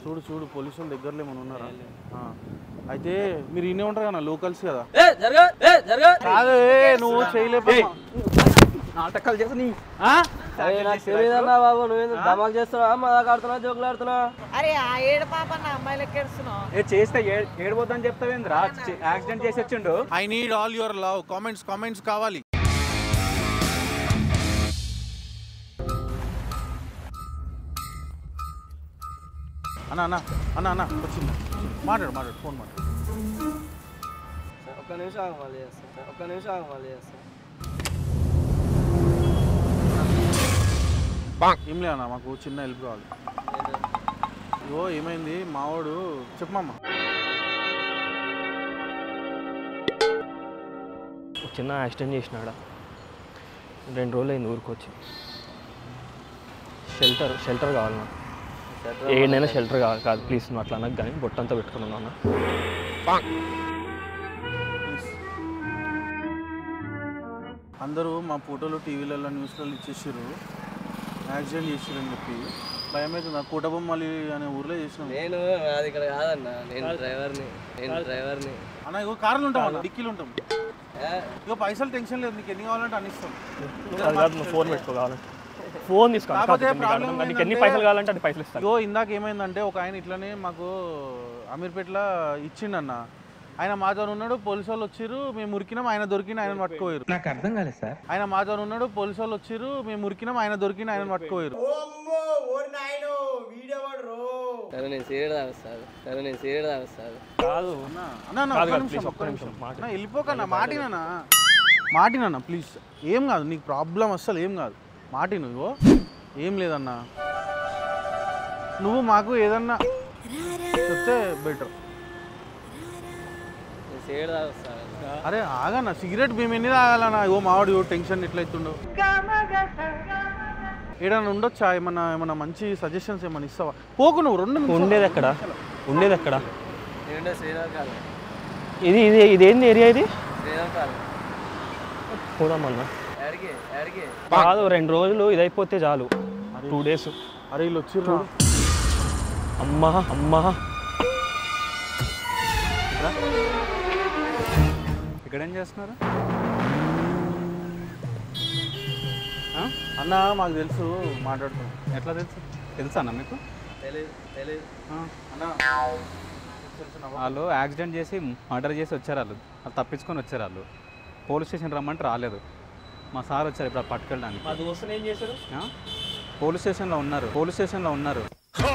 చూడు చూడు పోలీసుల దగ్గరలో ఏమైనా ఉన్నారా ఆ. అయితే మీరు ఇన్నే ఉంటారు కదా లోకల్స్ కదా ఏ జరగా ఏ జరగా కాదు ఏ, నువ్వు చేయలేపా నాటకాలు చేసి నీ నాకు తెలియదన్నా బాబు నువ్వు ధమాక్ చేస్తున్నావా మదాక్ ఆడుతున్నావా జోకులు ఆడుతున్నావా అరే ఆ ఏడు పాప నా అమ్మాయిలకి ఏడుస్తున్నావు ఏ చేస్తే ఏ- ఏడవద్దని చెప్తావేంద్రా యాక్సిడెంట్ చేసి వచ్చిండు I need all your love comments comments కావాలి అన్న అన్న అన్న అన్న వచ్చింది మాట్లాడు మాట్లాడు ఫోన్ మాట్లాడు ఒక్క నిమిషం ఆగు మళ్ళీ చేస్తా సార్ ఒక్క నిమిషం ఆగు మళ్ళీ చేస్తా ఏం లేదన్నా మాకు చిన్న హెల్ప్ కావాలి ఇగో ఏమైంది మావాడు చెప్పమమ్మా చిన్న యాక్సిడెంట్ చేసినాడ రెండు రోజులు అయింది ఊరికి షెల్టర్ షెల్టర్ కావాలి నాకు ఏడైనా షెల్టర్ కావాలి కాదు ప్లీజ్ నువ్వు అట్లా అనకు కానీ బొట్టంతా పెట్టుకుని ఉన్నాను అందరూ మా ఫోటోలు టీవీలలో న్యూస్లలో ఇచ్చేసారు యాక్సిడెంట్ చేసిరని చెప్పి భయం అవుతుంది ఆ కోటబొమ్మలి అనే ఊర్లో చేసినాం నేను అది ఇక్కడ కాదన్నా నేను డ్రైవర్ని నేను డ్రైవర్ని అన్న ఇగో కార్లు ఉంటాం అన్న డిక్కీలు ఉంటాం ఇగో పైసలు టెన్షన్ లేదు నీకు ఎన్ని కావాలంటే అన్ని ఇస్తాం అది కాదు నువ్వు ఫోన్ పెట్టుకో కావాలంటే ఫోన్ తీసుకో కాకపోతే కాకపోతే నీకు problem అడగడం కాదు. నీకు ఎన్ని ఏంటంటే- పైసలు కావాలంటే అది పైసలు ఇస్తాను ఇగో ఇందాక ఏమైందంటే ఒక ఆయన ఇట్లనే మాకు అమీర్పేటలో ఇచ్చిండన్న ఆయన మాతో ఉన్నాడు పోలీసు వాళ్ళు వచ్చిర్రు మేము ఉరికినాం ఆయన దొరికిన ఆయన పట్టుకోయారు నాకు అర్థం కాలేదు సార్ ఆయన మాతో ఉన్నాడు పోలీసు వాళ్ళు వచ్చిర్రు మేము ఉరికినాం ఆయన దొరికిన ఆయన పట్టుకోయారు సరే నేను సీరియడ్ తాగుస్తాను సరే నేను సీరియడ్ తాగుస్తాను కాదు అన్న అన్న, అన్న, కాదు ఒక్క కాదు, నిమిషం please, ఒక్క ఒక్క నిమిషం నిమిషం, మాట. అన్న, వెళ్ళిపోకన్నా మాటినన్నా మాటినన్నా ప్లీజ్ ఏం కాదు నీకు ప్రాబ్లం అస్సలు ఏం కాదు మాటిను ఇగో ఏం లేదన్నా నువ్వు మాకు ఏదన్నా చెప్తే బెటర్ నేను సీరియడ్ తాగుస్తాను అరే ఆగన్నా సిగరెట్ మేము ఎన్ని తాగాలన్నా ఇగో మావాడు టెన్షన్ ఎట్లా అవుతుండో ఏడన్నా ఉండొచ్చా ఏమన్నా ఏమన్నా మంచి సజెషన్స్ ఏమన్నా ఇస్తావా పోకు నువ్వు రెండు నిమిషాలు. ఉండేది ఎక్కడ ఉండేది ఎక్కడ నేనుండే శ్రీరామ్ కాదు ఇది ఇది ఇదేంది ఏరియా ఇది శ్రీరామ్ కాదు పోదామన్నా ఎడికి ఎడికి కాదు రెండు రోజులు ఇది అయిపోతే చాలు టూ డేస్ అరే వీళ్ళు వచ్చిర్రు అమ్మా అమ్మా ఇక్కడ ఏం చేస్తున్నారు అన్న మాకు తెలుసు మాట్లాడుతాం ఎట్లా తెలుసు తెలుసా అన్న మీకు తెలియదు తెలియదు ఆ, అన్న వాళ్ళు యాక్సిడెంట్ చేసి మర్డర్ చేసి వచ్చారు వాళ్ళు వాళ్ళు తప్పించుకొని వచ్చారు వాళ్ళు పోలీస్ స్టేషన్ రమ్మంటే రాలేదు మా సార్ వచ్చారు ఇప్పుడు పట్టుకెళ్ళడానికి మా దోస్తుని ఏం చేశారు ఆ? పోలీస్ స్టేషన్లో ఉన్నారు పోలీస్ స్టేషన్లో ఉన్నారు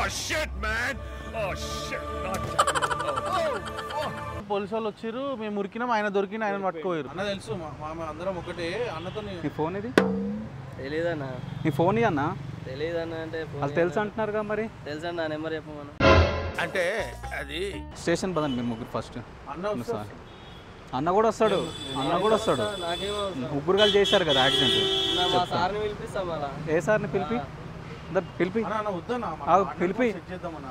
పోలీసు వాళ్ళు వచ్చిర్రు మేము ఉరికినాం ఆయన దొరికిన ఆయన పట్టుకోయారు అన్న తెలుసు మా మా అందరం ఒకటే అన్నతో నీ ఫోన్ ఇది తెలీదన్నా నీ ఫోన్ ఇయ్యి అన్న తెలీదన్నా అంటే వాళ్ళు తెలుసు అంటున్నారు కదా మరి తెలుసా నా నెంబర్ చెప్పమను స్టేషన్ పదండి మీరు ముగ్గురు ఫస్ట్ అన్న వస్తే సార్ అన్న కూడా వస్తాడు అన్న కూడా వస్తాడు నాకేమో ముగ్గురు కలిసి చేశారు కదా యాక్సిడెంట్ నా మా సార్ని పిలిపిస్తాం మళ్ళా ఏ సార్ని పిలిపి దా పిలిపి అన్న అన్న వద్దన్నా ఆగు, పిలిపి. చెక్ చేద్దామన్నా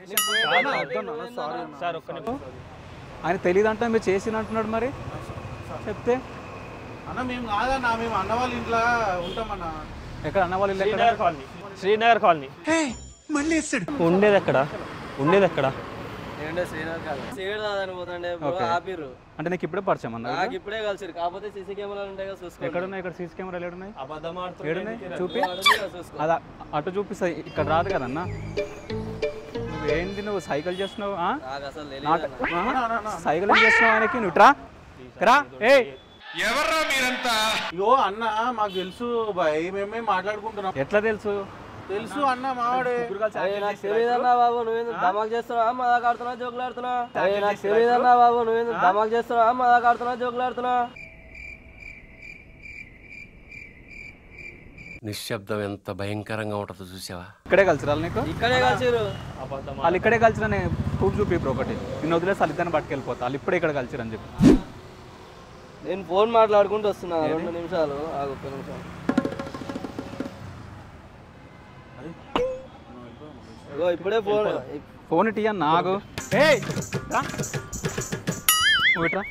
సార్ సార్ ఒక్క నిమిషం ఆయన తెలియదు అంటే మీరు చేసిన అంటున్నాడు మరి చెప్తే అన్న మేము కాదన్నా మేము అన్న వాళ్ళ ఇంట్లో ఉంటామన్నా ఎక్కడ అన్న వాళ్ళు ఇల్లు ఎక్కడ శ్రీనగర్ కాలనీ శ్రీనగర్ కాలనీ ఉండేది ఎక్కడ ఉండేది ఎక్కడ నేనుండే శ్రీరామ్ కాదు సీరియడ్ తాగని పోతుండే బ్రో ఆపిర్రు అంటే నీకు ఇప్పుడే పరిచయం అన్న నాకు ఇప్పుడే కలిసిరు కాకపోతే సీసీ కెమెరాలు ఉంటాయి కదా చూసుకోండి ఎక్కడ ఉన్నాయి ఇక్కడ సీసీ కెమెరాలు ఎక్కడున్నాయి అబద్ధం ఏడున్నాయి చూపి వాడుంది కదా చూసుకో అది అటు చూపిస్తాయి ఇక్కడ రాదు కదన్నా నువ్వు ఏంటి నువ్వు సైకిల్ చేస్తున్నావు ఆ? నాకు అసలు నాట- తెలియదు ఆ? సైకిల్ ఏం చేస్తున్నావు ఆయనకి నువ్వు ట్రా రా ఏ ఇగో అన్న మాకు తెలుసు భయ్ మేమే మాట్లాడుకుంటున్నాం ఎట్లా తెలుసు తెలుసు అన్న మావాడే అరే నాకు తెలియదన్నా బాబు నువ్వేందుకు ధమాక్ చేస్తున్నావా మదాక్ ఆడుతున్నావా జోకులు ఆడుతున్నావా అరే నాకు తెలియదన్నా బాబు నువ్వేందుకు ధమాక్ చేస్తున్నావా మదాక్ ఆడుతున్నావా జోకులు ఆడుతున్నావా నిశ్శబ్దం ఎంత భయంకరంగా ఉంటుందో చూసావా ఇక్కడే కలిసిరాలి నీకు ఇక్కడే కలిసిరు వాళ్ళు ఇక్కడే కలిసిన నేను ప్రూఫ్ చూపి ఇప్పుడు ఒకటి నేను వదిలేసి వాళ్ళు ఇద్దరిని పట్టుకెళ్ళిపోతా వాళ్ళు ఇప్పుడే ఇక్కడ కలిసిరని చెప్పి నేను ఫోన్ మాట్లాడుకుంటూ వస్తున్నా రెండు నిమిషాలు ఆగు ఒక్క నిమిషం ఇగో ఇప్పుడే ఫోన్ ఫోన్ ఇటీ అన్న ఆగు ఏ రా నువ్వు ఇట్రా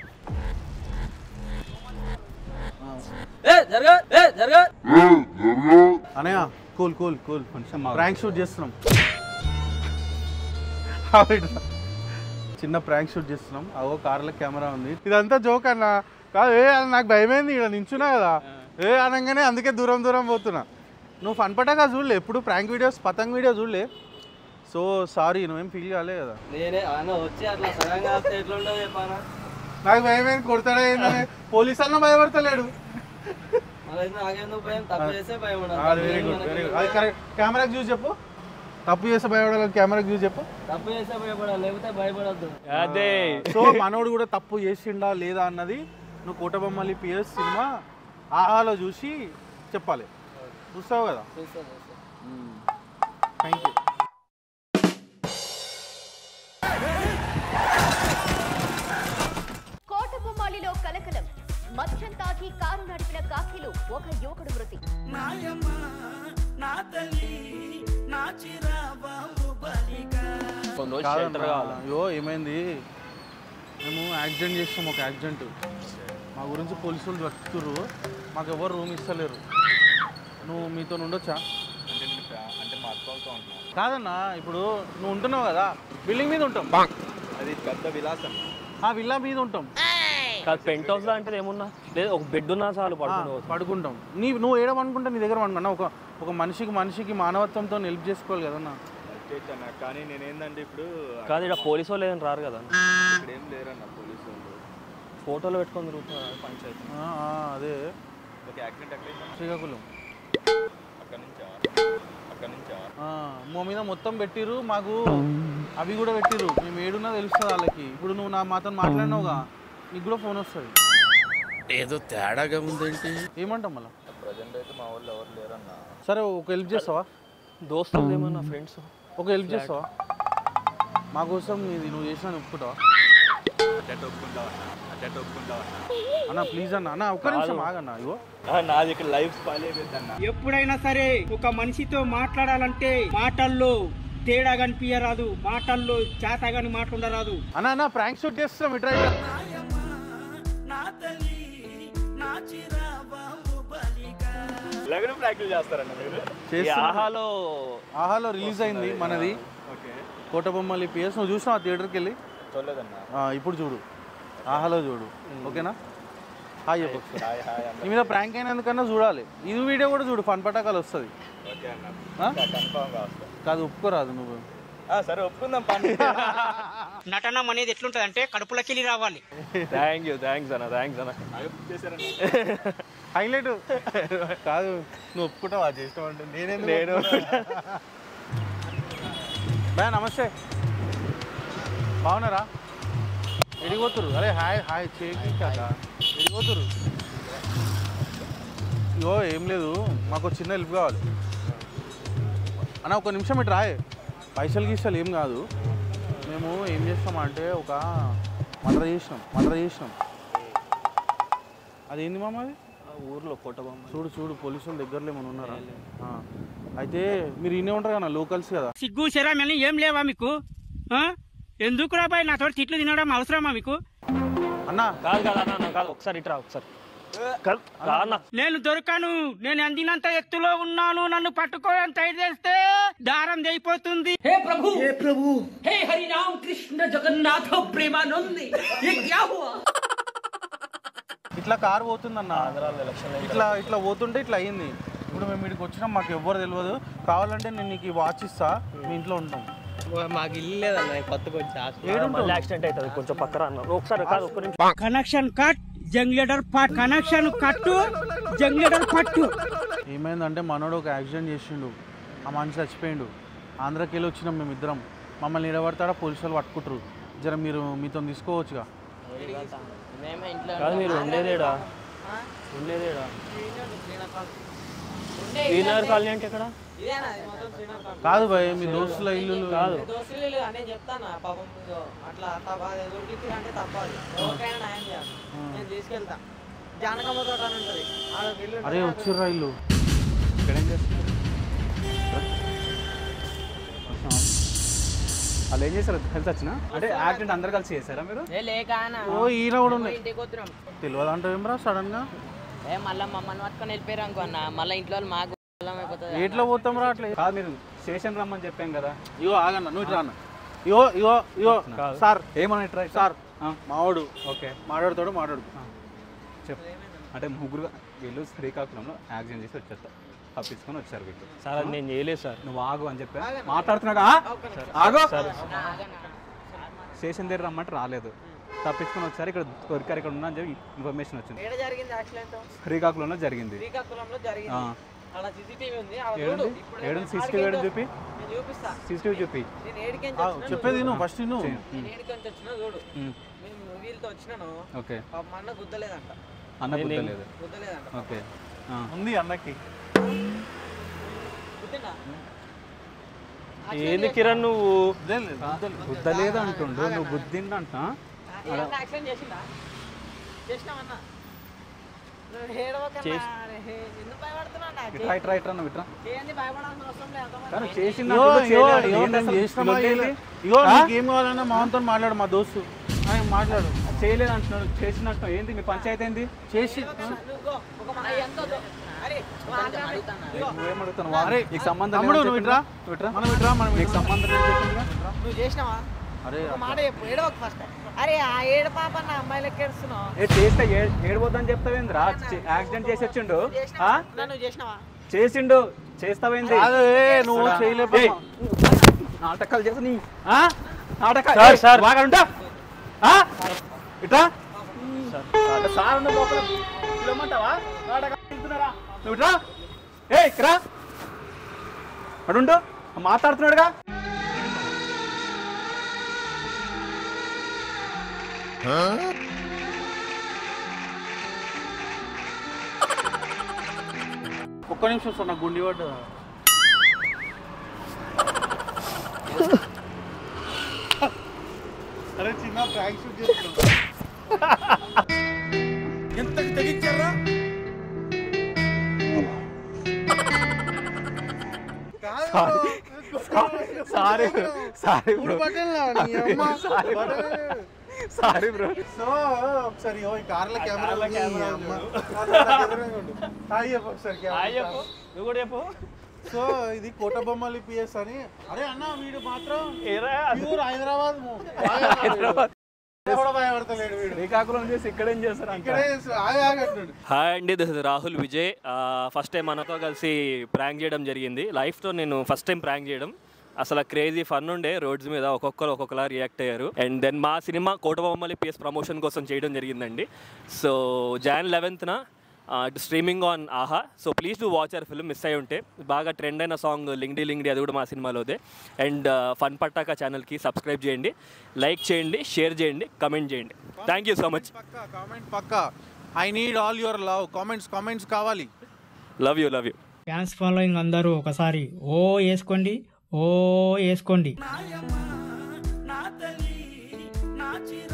ఏ జరగా ఏ జరగా అనయ్య కూల్ కూల్ కూల్ కొంచెం ఆగు. ప్రాంక్ షూట్ చేస్తున్నాం చిన్న ప్రాంక్ షూట్ చేస్తున్నాం అవో కార్లో కెమెరా ఉంది ఇదంతా జోక్ అన్న కాదు ఏ అది నాకు భయమైంది ఇక్కడ నించున్నా కదా ఏ అనగానే అందుకే దూరం దూరం పోతున్నా నువ్వు ఫన్ పటాగా చూడలే ఎప్పుడు ప్రాంక్ వీడియోస్ పతంగ్ వీడియో చూడలే సో సారీ నువ్వేం ఫీల్ కాలే కదా నేనే అన్న వచ్చి అట్లా సడన్గా వస్తే ఎట్లుంటుందో చెప్పానా నాకు భయమైంది కొడతాడా ఏందని పోలీస్ అన్న భయపడతలేడు మళ్ళీ నాకెందుకు భయం తప్పు చేస్తే భయం ఉండదు అది వెరీ గుడ్ వెరీ గుడ్ అది కరెక్ట్ కెమెరాకి చూసి చెప్పు తప్పు చేస్తే భయపడాలి కెమెరాకి చూసి చెప్పు తప్పు చేస్తే భయపడాలి లేకపోతే భయపడద్దు అదే సో మనోడు కూడా తప్పు చేసిండా లేదా అన్నది నువ్వు కోటబొమ్మలి పిఎస్ సినిమా ఆహాలో చూసి చెప్పాలి చూస్తావు కదా చూస్తా చూస్తా థ్యాంక్ యూ కోటబొమ్మాలిలో కలకలం మద్యం తాగి కారు నడిపిన కాకిలు ఒక యువకుడు మృతి కొన్ని రోజు కాదన్నా షెల్టర్ కావాలి అయ్యో ఏమైంది మేము యాక్సిడెంట్ చేసాం ఒక యాక్సిడెంట్ మా గురించి పోలీసులు వెతుకుతుర్రు మాకు ఎవరు రూమ్ ఇస్తలేరు నువ్వు మీతో ఉండొచ్చా కాదన్నా ఇప్పుడు నువ్వు ఉంటున్నావు కదా బిల్డింగ్ మీద ఉంటాం అది పెద్ద విలాసం ఆ విల్లా మీద ఉంటాం కాదు పెంట్ హౌస్ లాంటిది ఏమున్నా లేదు ఒక బెడ్ ఉన్నా చాలు ఆ, పడుకుంటూ పడుకుంటాం నీ నువ్వు ఏడవనుకుంటా నీ దగ్గర అనుకున్నా ఒక ఒక మనిషికి మనిషికి మానవత్వంతో హెల్ప్ చేసుకోవాలి కదన్నా అన్న కానీ నేనేందంటే ఇప్పుడు కాదు ఇక్కడ పోలీసు వాళ్ళు ఏదైనా రారు కదా ఇక్కడ ఏం లేరన్న పోలీసు వాళ్ళు ఫోటోలు పెట్టుకొని తిరుగుతున్నారు పంచాయతీ ఆ, ఆ, అదే ఒక యాక్సిడెంట్ ఎక్కడైంది శ్రీకాకుళం అక్కడ నుంచా అక్కడ నుంచా ఆ, మా మీద మొత్తం పెట్టిర్రు మాకు అవి కూడా పెట్టిర్రు మేము ఏడున్నా తెలుస్తుంది వాళ్ళకి ఇప్పుడు నువ్వు నా మాతో మాట్లాడినావుగా నీకు కూడా ఫోన్ వస్తుంది ఏదో తేడాగా ఉందేంటి ఏమంటాం మళ్ళా ప్రజెంట్ అయితే మా వాళ్ళు ఎవరు లేరన్న సరే ఒక హెల్ప్ చేస్తావా దోస్తులు ఏమన్నా ఫ్రెండ్స్ ఒక హెల్ప్ చేస్తావా మా కోసం ఇది నువ్వు చేసినా ఒప్పుకుంటావా అటెట్ ఒప్పుకుంటావా అటెట్ ఒప్పుకుంటావా అన్న ప్లీజ్ అన్న అన్న ఒక్క నిమిషం ఆగన్నా ఇగో నాది ఇక్కడ లైఫ్ స్పాయిల్ అయిపోయింది అన్న ఎప్పుడైనా సరే ఒక మనిషితో మాట్లాడాలంటే మాటల్లో తేడా కనిపించరాదు మాటల్లో చేతగాని మాట ఉండరాదు అన్న అన్న ప్రాంక్ షూట్ చేస్తున్నాం ఇట్రా లగ్న ప్రాక్టీస్ చేస్తారన్న మీరు చేస్తున్నా ఆహాలో ఆహాలో రిలీజ్ అయింది మనది ఓకే కోటబొమ్మలి పిఎస్ నువ్వు చూసినావు థియేటర్కి వెళ్ళి చూడలేదన్న ఆ, ఇప్పుడు చూడు ఆహాలో చూడు ఓకేనా హాయ్ చెప్పు ఒకసారి. హాయ్ హాయ్ అన్న నీ మీద ప్రాంక్ అయినందుకన్నా చూడాలి ఇది వీడియో కూడా చూడు ఫన్ పటాకాలు వస్తుంది ఓకే అన్న ఆ? కన్ఫామ్ గా వస్తా కాదు ఒప్పుకోరాదు నువ్వు ఆ, సరే ఒప్పుకుందాం పని నటనం అనేది ఎట్లుంటది అంటే కడుపులకెళ్ళి రావాలి థ్యాంక్ యూ థ్యాంక్స్ అన్న థ్యాంక్స్ అన్న చేశారన్న హైలైట్ కాదు నువ్వు ఒప్పుకుంటావా చేస్తావు అంటే నేనే నేను బా నమస్తే బాగున్నారా ఎడిగిపోతురు అరే హాయ్ హాయ్ చేకి కదా ఎడిగిపోతురు ఇగో ఏం లేదు మాకు ఒక చిన్న హెల్ప్ కావాలి అన్న ఒక నిమిషం ఇటు రాయే పైసలు గీసలు ఏం కాదు మేము ఏం చేస్తామంటే ఒక మర్డర్ చేసినాం మర్డర్ చేసినాం అదేంది మామ అది ఊర్లో కొట్టబొమ్మ చూడు చూడు పోలీసుల దగ్గరలో ఏమైనా ఉన్నారా ఆ. అయితే మీరు ఇన్నే ఉంటారు కదా లోకల్స్ కదా సిగ్గు శరం అని ఏం లేవా మీకు ఆ? ఎందుకు రాబాయ్ నాతో తిట్లు తినడం అవసరమా మీకు అన్నా కాదు కాదు అన్న అన్న, కాదు ఒకసారి ఇట్రా ఒకసారి కాదు రా అన్న నేను దొరకను నేను అందినంత ఎత్తులో ఉన్నాను నన్ను పట్టుకోవడం ట్రై చేస్తే దారం తెగిపోతుంది हे प्रभु हे प्रभु हे हरि राम कृष्ण जगन्नाथ प्रेमानंद ये क्या हुआ ఇట్లా కారు పోతుందన్న ఇట్లా ఇట్లా పోతుంటే ఇట్లా అయ్యింది ఇప్పుడు మేము ఇక్కడికి వచ్చినాం మాకు ఎవ్వరు తెలియదు కావాలంటే నేను నీకు ఈ వాచ్ ఇస్తా మీ ఇంట్లో ఉంటాం మాకు ఇల్లు లేదన్న కొత్తగా వచ్చి ఏడుంటావు? మళ్ళీ యాక్సిడెంట్ అవుతుంది కొంచెం పక్కన అన్న ఒకసారి కాదు ఒక్క నిమిషం కనెక్షన్ కట్ జంగ్ లీడర్ పట్ కనెక్షన్ కట్టు జంగ్ లీడర్ పట్టు ఏమైందంటే మనోడు ఒక యాక్సిడెంట్ చేసిండు ఆ మనిషి చచ్చిపోయిండు ఆంధ్రాకి వెళ్ళి వచ్చినాం మేము ఇద్దరం మమ్మల్ని నిలబడతాడా పోలీసు వాళ్ళు పట్టుకుంటారు జర మీరు మీతో తీసుకోవచ్చుగా కాదు మీరు ఉండేదేడా ఉండేదేడా శ్రీనగర్ కాలనీ అంటే ఎక్కడ కాదు భయ్ మీ దోస్తుల ఇల్లు కాదు దోస్తులు అనే చెప్తాను పాపం ఇదో అట్లా తప్ప దొరికి అంటే తప్పదు ఎవరికైనా న్యాయం చేయాలి నేను తీసుకెళ్తా జానకమ్మ తోట అని ఉంటుంది ఆడకి ఇల్లు అరే వచ్చిర్రా ఇల్లు ఇక్కడ ఏం చేస్తున్నారు వాళ్ళు ఏం చేశారు కలిసి వచ్చిన అంటే యాక్సిడెంట్ అందరు కలిసి చేశారా మీరు లేక ఓ ఈయన కూడా ఉన్నాయి ఇంటికి వస్తున్నాం తెలియదు అంటే ఏమరా సడన్ గా ఏ మళ్ళీ మమ్మల్ని పట్టుకొని వెళ్ళిపోయారు అనుకో అన్న మళ్ళీ ఇంట్లో వాళ్ళు మాకు అయిపోతుంది ఎట్లా పోతాం రా అట్లా కాదు మీరు స్టేషన్ రమ్మని చెప్పాం కదా ఇగో ఆగన్న నువ్వు ఇట్లా అన్న ఇగో ఇగో ఇగో సార్ ఏమని ట్రై సార్ మావాడు ఓకే మాట్లాడతాడు మాట్లాడు చెప్పు అంటే ముగ్గురు వీళ్ళు శ్రీకాకుళంలో యాక్సిడెంట్ చేసి వచ్చేస్తారు తప్పించుకొని వచ్చారు వీళ్ళు సార్ అది నేను చేయలేదు సార్ నువ్వు ఆగు అని చెప్పా మాట్లాడుతున్నాగా ఆగు స్టేషన్ దగ్గర రమ్మంటే రాలేదు తప్పించుకొని వచ్చారు ఇక్కడ దొరికారు ఇక్కడ ఉన్నా అని చెప్పి ఇన్ఫర్మేషన్ వచ్చింది ఏడ జరిగింది యాక్సిడెంట్ శ్రీకాకుళంలో జరిగింది శ్రీకాకుళంలో జరిగింది ఆ. అలా సీసీటీవీ ఉంది అలా చూడు ఏడుంది ఇప్పుడు ఏడుంది నేను సీసీటీవీ ఏడుంది చూపి నేను చూపిస్తా సీసీటీవీ చూపి నేను ఏడికెంచి ఆ, వచ్చినా చెప్పేది నువ్వు నువ్వు ఫస్ట్ నువ్వు చెయ్యి. నేను ఏడికెంచి వచ్చినా చూడు ఉమ్. మేము వీళ్ళతో వచ్చినాను ఓకే పాపం మా అన్న గుద్దలేదంట అన్న గుర్తలేదు గుద్దలేదంట ఓకే ఆ. ఉంది అన్నకి గుద్దిండా ఏంది కిరణ్ నువ్వు గుద్దలేదు అంటుండు నువ్వు గుద్దిండంట ఏమన్నా యాక్సిడెంట్ చేసిందా చేసినామన్నా నువ్వు ఏడవకన్నా అరే, ఎందుకు భయపడుతున్నావు నాకు ఇట్రా ఇట్రా ఇట్రా నువ్వు ఇట్రా చేయండి భయపడాల్సిన అవసరం లేదు అర్థమైందా? కానీ చేసింది ఇగో అంటుండు, ఇగో చేయలేదు. ఇగో ఏంది నేను అసలు? చేసినామా లొల్లి చేయలే? ఏంది? ఇగో ఆ? నీకేం కావాలన్నా మామతో మాట్లాడు మా దోస్తు ఆయన మాట్లాడు చేయలేదు అంటున్నాడు చేసినట్టు ఏంది మీ పంచాయతీ ఏంది చేసి నువ్వు ఒక మాట ఎంత వద్దు. అరే నువ్వు ఆగ్రహం ఇగో, నువ్వేం అడుగుతున్నావు అరే, నీకు సంబంధం తమ్ముడు లేదని నువ్వు చెప్పిండ్రా? ఇట్రా. నువ్వు ఇట్రా. మనం ఇట్రా మనం నీకు సంబంధం లేదని చెప్పిండ్రా? నువ్వు చేసినావా అరే ఒక మాట చెప్పు ఏడవకు ఫస్ట్ అరే ఆ ఏడు పాప నా అమ్మాయిలకి ఏడుస్తున్నావు ఏ చేస్తే ఏ- ఏడవద్దని చెప్తావేంద్రా చే- యాక్సిడెంట్ చేసి వచ్చిండు ఆ? నువ్వు చేసినావా చేసిండు చేస్తావేంది కాదు, ఏ, నువ్వు చేయలేపా ఏయ్, నాటకాలు చేసి నీ ఆ? నాటకాలు సార్, ఏయ్, సార్. బాగా ఉంటా ఆ? ఇట్రా అంటే సార్ ఉన్న లోపల పిలవమంటావా నాటకాలు చేస్తున్నారా? నువ్వు ఇట్రా ఏ ఇక్కడ అడుండు మాట్లాడుతున్నాడుగా ఒక్క నిమిషం సార్ నాకు గుండి పడ్డ అరే చిన్న ప్రాంక్ షూట్ చేస్తున్నాం ఎంతకు తెగించారా sorry sorry bro sorry sorry bro so ఒకసారి ఓ ఈ కార్ల కెమెరా హాయ్ చెప్పు ఒకసారి కెమెరా నువ్వు కూడా చెప్పు సో ఇది కోటబొమ్మలి పిఎస్ అని అరే అన్న వీడు మాత్రం ప్యూర్ హైదరాబాద్ ము- హైదరాబాద్ ఇక్కడ కూడా భయపడతలేడు వీడు శ్రీకాకుళం చేసి ఇక్కడేం చేస్తారు అంట ఇక్కడే ఆగి ఆగట్టుండు హాయ్ అండి this is Rahul Vijay first time మనతో కలిసి ప్రాంక్ చేయడం జరిగింది లైఫ్తో నేను ఫస్ట్ టైం ప్రాంక్ చేయడం అసలు క్రేజీ ఫన్ ఉండే రోడ్స్ మీద ఒక్కొక్కరు ఒక్కొక్కలా రియాక్ట్ అయ్యారు అండ్ దెన్ మా సినిమా కోటబొమ్మలి పిఎస్ ప్రమోషన్ కోసం చేయడం జరిగిందండి సో జాన్ లెవెన్త్న streaming on Aha so please to watch our film miss అయి ఉంటే బాగా ట్రెండ్ అయిన సాంగ్ లింగ్డీ లింగ్డీ అది కూడా మా సినిమాలోదే అండ్ ఫన్ పట్టాక ఛానల్కి సబ్స్క్రైబ్ చేయండి లైక్ చేయండి షేర్ చేయండి కమెంట్ చేయండి థ్యాంక్ యూ సో మచ్ పక్కా కామెంట్ పక్కా I need all your love comments comments కావాలి love you love you fans following అందరూ ఒకసారి ఓ వేసుకోండి ఓ వేసుకోండి నాయమ్మ నా తల్లి నా చిర